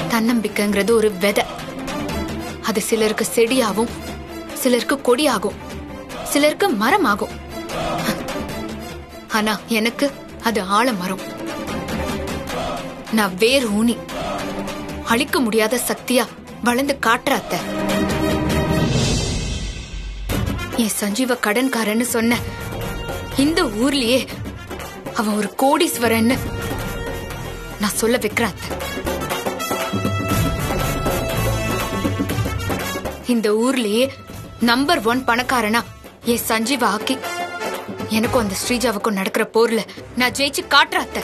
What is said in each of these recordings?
தன்னம்பிக்கைங்கிறது ஒரு விதை அது சிலருக்கு செடியாகும் சிலருக்கு கொடியாகும் சிலருக்கு மரமாகும் ஆனா எனக்கு அது ஆலமரம் நான் வேர் ஊனி அழிக்க முடியாத சக்தியா வளர்ந்து காட்டுற அத்தை என் சஞ்சீவ கடன்காரன்னு சொன்ன இந்த ஊர்லயே அவன் ஒரு கோடீஸ்வரன்னு நான் சொல்ல வைக்கிறேன் அத்தை. இந்த ஊர்லயே நம்பர் ஒன் பணக்காரனா என் சஞ்சீவ ஆக்கி எனக்கும் அந்த ஸ்ரீஜாவுக்கும் நடக்கிற போர்ல நான் ஜெயிச்சு காட்டுறேன் அத்தை.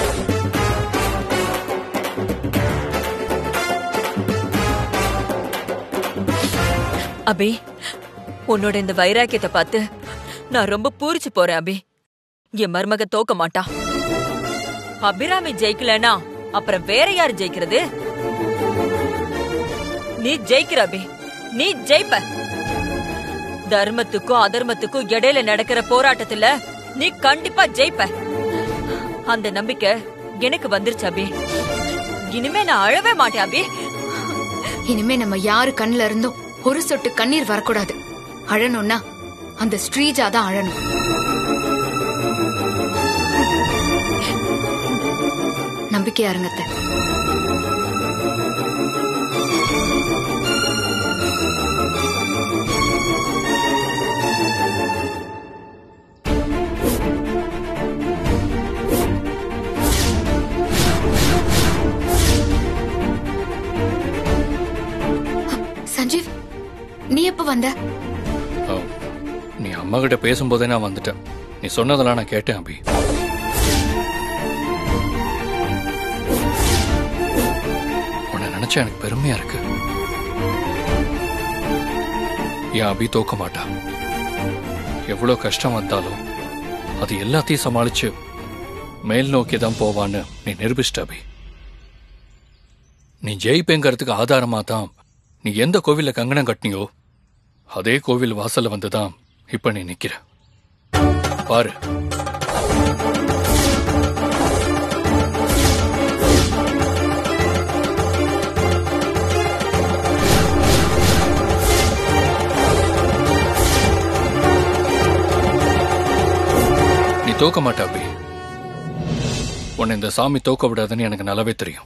அபி உன்னோட இந்த வைராக்கியத்தை பார்த்து நான் ரொம்ப பூரிச்சு போறேன் அபி என் மருமக தோக்க மாட்டா அபிராமி ஜெயிக்கலனா அப்புறம் வேற யார் ஜெயிக்கிறது நீ ஜெயிக்கிற அபி நீ ஜெயிப்ப தர்மத்துக்கும் அதர்மத்துக்கும் இடையில நடக்கிற போராட்டத்துல நீ கண்டிப்பா ஜெயிப்ப அந்த நம்பிக்கை எனக்கு வந்துருச்சு அபி இனிமே நான் அழவே மாட்டேன் அபி இனிமே நம்ம யாரு கண்ணுல இருந்தும் ஒரு சொட்டு கண்ணீர் வரக்கூடாது அழணும்னா அந்த ஸ்ரீஜா தான் அழணும் நம்பிக்கையா இருங்க அத்தை. சஞ்சீவ் நீ எப்ப வந்த ஓ, நீ அம்மா கிட்ட பேசும்போதே நான் வந்துட்டேன் நீ சொன்னதெல்லாம் நான் கேட்டேன் அபி உன்னை நினைச்சா எனக்கு பெருமையா இருக்கு என் அபி தோக்க மாட்டா எவ்வளவு கஷ்டம் வந்தாலும் அது எல்லாத்தையும் சமாளிச்சு மேல் நோக்கி தான் போவான்னு நீ நிரூபிச்சிட்ட அபி நீ ஜெயிப்பேங்கிறதுக்கு ஆதாரமா தான் நீ எந்த கோவில்ல கங்கணம் கட்டினியோ அதே கோவில் வாசல்ல வந்துதான் இப்ப நீ நிக்கிற பாரு நீ தோக்க மாட்ட அபி உன்னை இந்த சாமி தோக்க விடாதுன்னு எனக்கு நல்லாவே தெரியும்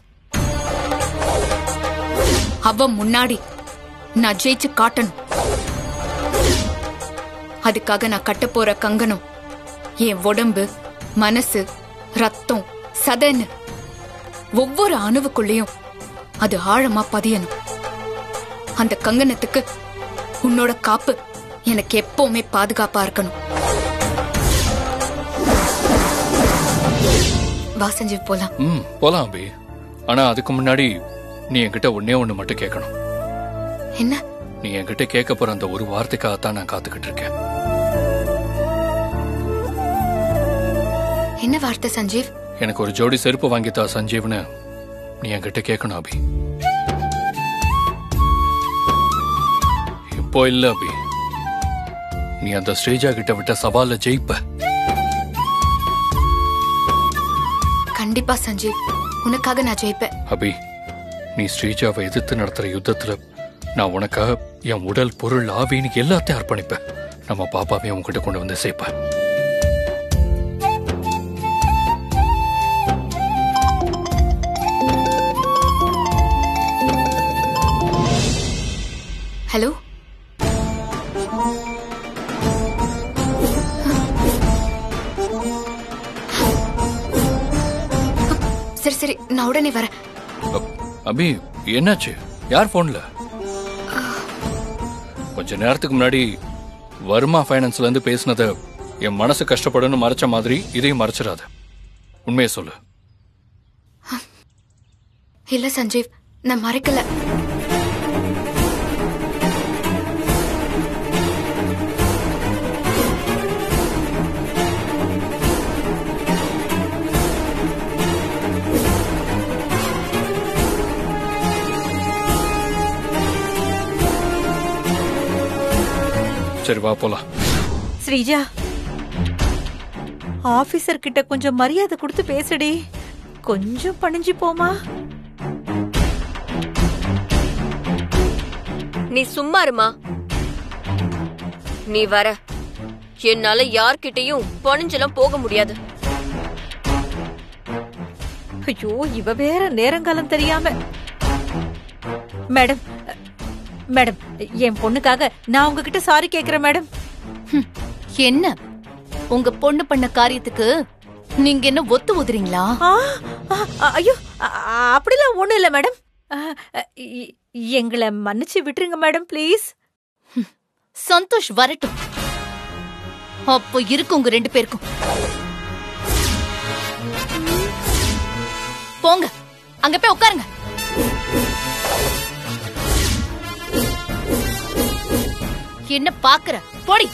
அவ முன்னாடி நான் ஜெயிச்சு காட்டணும் அதுக்காக நான் கட்ட போற கங்கணம் என் உடம்பு மனசு ரத்தம் சதன்னு ஒவ்வொரு அணுவுக்குள்ளேயும் அது ஆழமா பதியணும் அந்த கங்கணத்துக்கு உன்னோட காப்பு எனக்கு எப்பவுமே பாதுகாப்பா இருக்கணும் வா சஞ்சீவ் போலாம் ம் போலாம் அபி ஆனா அதுக்கு முன்னாடி நீ என்கிட்ட ஒன்னே ஒண்ணு மட்டும் கேட்கணும் என்ன நீ என்கிட்ட கேட்க போற அந்த ஒரு வார்த்தைக்காகத்தான் நான் காத்துக்கிட்டு இருக்கேன் என்ன வார்த்தை சஞ்சீவ் எனக்கு ஒரு ஜோடி செருப்பு வாங்கித்தா சஞ்சீவ்னு நீ என்கிட்ட கேட்கணும் அபி இப்போ இல்ல அபி நீ அந்த ஸ்ரீஜா கிட்ட விட்ட சவால ஜெயிப்ப கண்டிப்பா சஞ்சீவ் உனக்காக நான் ஜெயிப்பேன் அபி நீ ஸ்ரீஜாவை எதிர்த்து நடத்துற யுத்தத்துல நான் உனக்காக என் உடல் பொருள் ஆவின்னு எல்லாத்தையும் அர்ப்பணிப்பேன் நம்ம பாப்பாவையும் உன்கிட்ட கொண்டு வந்து சேர்ப்பேன் ஹலோ சரி சரி நான் உடனே வரேன் அப்- அபி என்னாச்சு யார் போன்ல கொஞ்ச நேரத்துக்கு முன்னாடி வர்மா ஃபைனான்ஸ்ல இருந்து பேசினத என் மனசு கஷ்டப்படும்னு மறைச்ச மாதிரி இதையும் மறைச்சிடாத உண்மையை சொல்லு இல்ல சஞ்சீவ் நான் மறைக்கல சரி வா போலாம் ஸ்ரீஜா ஆபீசர் கிட்ட கொஞ்சம் மரியாதை கொடுத்து பேசுடி கொஞ்சம் பணிஞ்சு போமா நீ சும்மா இருமா நீ வர என்னால யார்கிட்டயும் பணிஞ்செல்லாம் போக முடியாது ஐயோ இவ வேற நேரங்காலம் தெரியாம மேடம் மேடம் என் பொண்ணுக்காக நான் உங்ககிட்ட சாரி கேக்குறேன் மேடம் ஹம், என்ன உங்க பொண்ணு பண்ண காரியத்துக்கு நீங்க என்ன ஒத்து ஊதுறீங்களா ஆ, ஆ, ஆ, ஐயோ ஆ, ஆ, அப்படிலாம் ஒண்ணும் இல்ல மேடம் ஆ, இ- எங்களை மன்னிச்சு விட்டுருங்க மேடம் ப்ளீஸ் சந்தோஷ் வரட்டும் அப்போ இருக்கு உங்க ரெண்டு பேருக்கும் போங்க அங்க போய் உட்காருங்க என்ன பாக்குற போடி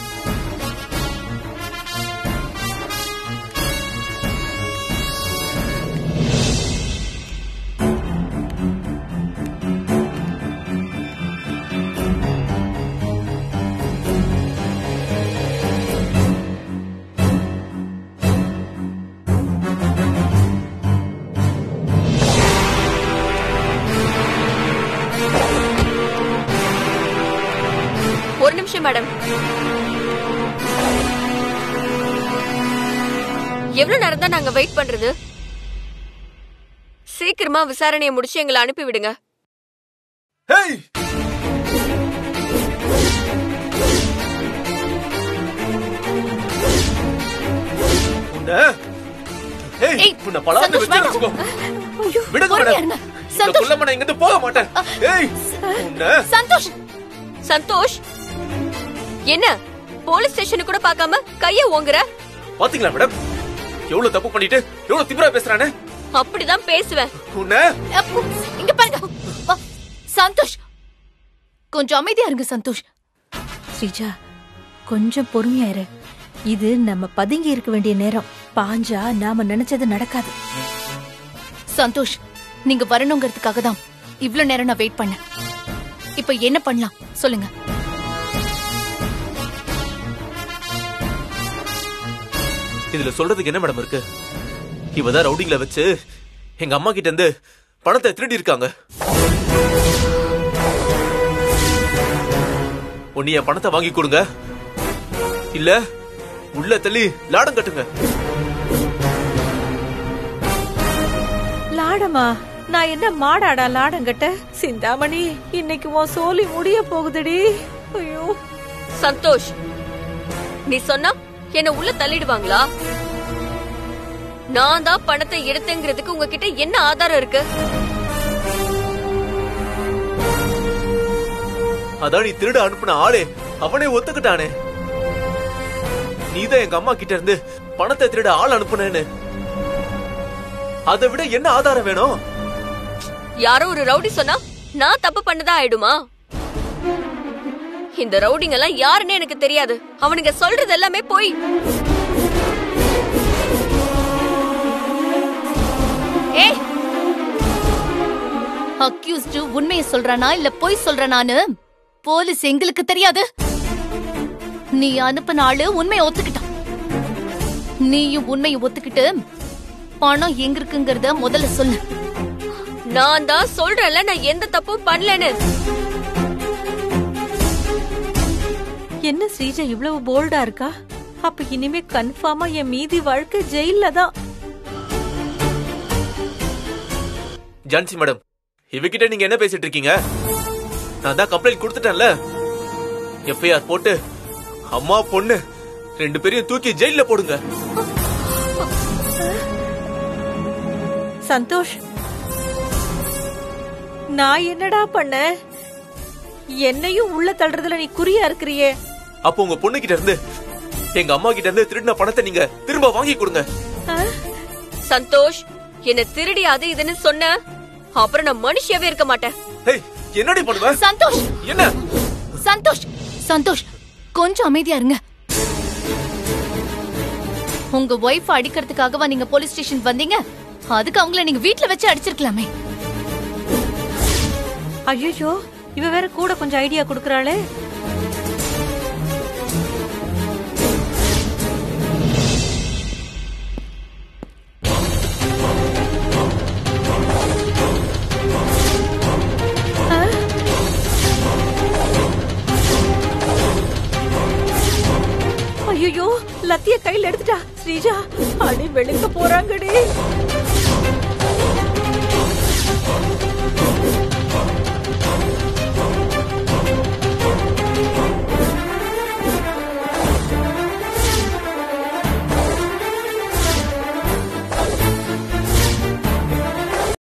ஒரு நிமிஷம் மேடம் எவ்வளவு நேரம் தான் நாங்க வெயிட் பண்றது சீக்கிரமா விசாரணையை முடிச்சு எங்களை அனுப்பி விடுங்க ஹேய் உன்னை ஏய் ஏய், உன்னை பலார்னு சந்தோஷ், வச்சு வேண்டாம். வச்சுக்கோ விடுங்க பொறுமையா மேடம் இருங்க. இந்த சந்தோஷ். புள்ள மன இங்கிட்டு போக மாட்டேன் ஏய் உன்னை சந்தோஷ் சந்தோஷ் என்ன போலீஸ் ஸ்டேஷனு கூட பார்க்காம கைய ஓங்குற பாத்தீங்களா மேடம் எவ்வளவு தப்பு பண்ணிட்டு எவ்வளவு திமிரா பேசுறானே அப்படிதான் பேசுவேன் உன்னை அப்போ, இங்க பாருங்க அ, சந்தோஷ் கொஞ்சம் அமைதியா இருங்க சந்தோஷ் ஸ்ரீஜா கொஞ்சம் பொறுமையா இரு இது நம்ம பதுங்கி இருக்க வேண்டிய நேரம் பாஞ்சா நாம நினைச்சது நடக்காது சந்தோஷ் நீங்க வரணுங்கிறதுக்காக தான் இவ்ளோ நேரம் நான் வெயிட் பண்ணேன் இப்ப என்ன பண்ணலாம் சொல்லுங்க இதுல சொல்றதுக்கு என்ன மேடம் இருக்கு இவதான் ரவுடிங்ல வச்சு எங்க அம்மா கிட்ட இருந்து பணத்தை திருடி இருக்காங்க ஒன்னு என் பணத்தை வாங்கி கொடுங்க இல்ல உள்ள தள்ளி லாடம் கட்டுங்க லாடமா நான் என்ன மாடாடா லாடங்கட்ட சிந்தாமணி இன்னைக்கு உன் சோலி முடிய போகுதுடி ஐயோ சந்தோஷ் நீ சொன்னா என்ன உள்ள தள்ளிடுவாங்களா நான் தான் பணத்தை எடுத்தேங்கிறதுக்கு உங்ககிட்ட என்ன ஆதாரம் இருக்கு அதான் நீ திருட அனுப்புன ஆளே அவனே ஒத்துக்கிட்டானே நீதான் எங்க அம்மா கிட்ட இருந்து பணத்தை திருட ஆள் அனுப்புனேன்னு அதை விட என்ன ஆதாரம் வேணும் யாரோ ஒரு ரவுடி சொன்னா நான் தப்பு பண்ணதா ஆயிடுமா இந்த ரவுடிங்க எல்லாம் யாருன்னு எனக்கு தெரியாது அவனுங்க சொல்றது எல்லாமே போய் ஏய் அக்யூஸ்டு உண்மையை சொல்றானா இல்ல பொய் சொல்றானான்னு போலீஸ் எங்களுக்கு தெரியாது நீ அனுப்பின ஆளு உண்மையை ஒத்துக்கிட்டான் நீயும் உண்மையை ஒத்துக்கிட்டு பணம் எங்க இருக்குங்கிறத முதல்ல சொல்லு நான் தான் சொல்றேன்ல நான் எந்த தப்பும் பண்ணலன்னு என்ன ஸ்ரீஜா இவ்வளவு போல்டா இருக்கா அப்ப இனிமே கன்ஃபார்மா என் மீதி வாழ்க்கை ஜெயில்ல தான் ஜான்சி மேடம் இவகிட்ட நீங்க என்ன பேசிட்டு இருக்கீங்க நான் தான் கம்ப்ளைண்ட் கொடுத்துட்டேன்ல எஃப்ஐஆர் போட்டு அம்மா பொண்ணு ரெண்டு பேரையும் தூக்கி ஜெயில போடுங்க சந்தோஷ் நான் என்னடா பண்ண என்னையும் உள்ள தள்ளுறதுல நீ குறியா இருக்கிறியே அப்போ உங்க பொண்ணு கிட்ட இருந்து எங்க அம்மா கிட்ட இருந்து திருடின பணத்தை நீங்க திரும்ப வாங்கி கொடுங்க ஆ? சந்தோஷ் என்ன திருடி அது இதுன்னு சொன்ன அப்புறம் நான் மனுஷியாவே இருக்க மாட்டேன் ஏய் என்னடி பண்ணுவ சந்தோஷ் என்ன சந்தோஷ் சந்தோஷ் கொஞ்சம் அமைதியா இருங்க உங்க ஒய்ஃப் அடிக்கிறதுக்காகவா நீங்க போலீஸ் ஸ்டேஷன் வந்தீங்க அதுக்கு அவங்கள நீங்க வீட்ல வச்சு அடிச்சிருக்கலாமே ஐயோ இவ வேற கூட கொஞ்சம் ஐடியா கொடுக்கறாளே ஆ? ஐயோ லத்திய கையில எடுத்துட்டா ஸ்ரீஜா அடி வெளுக்க போறாங்கடி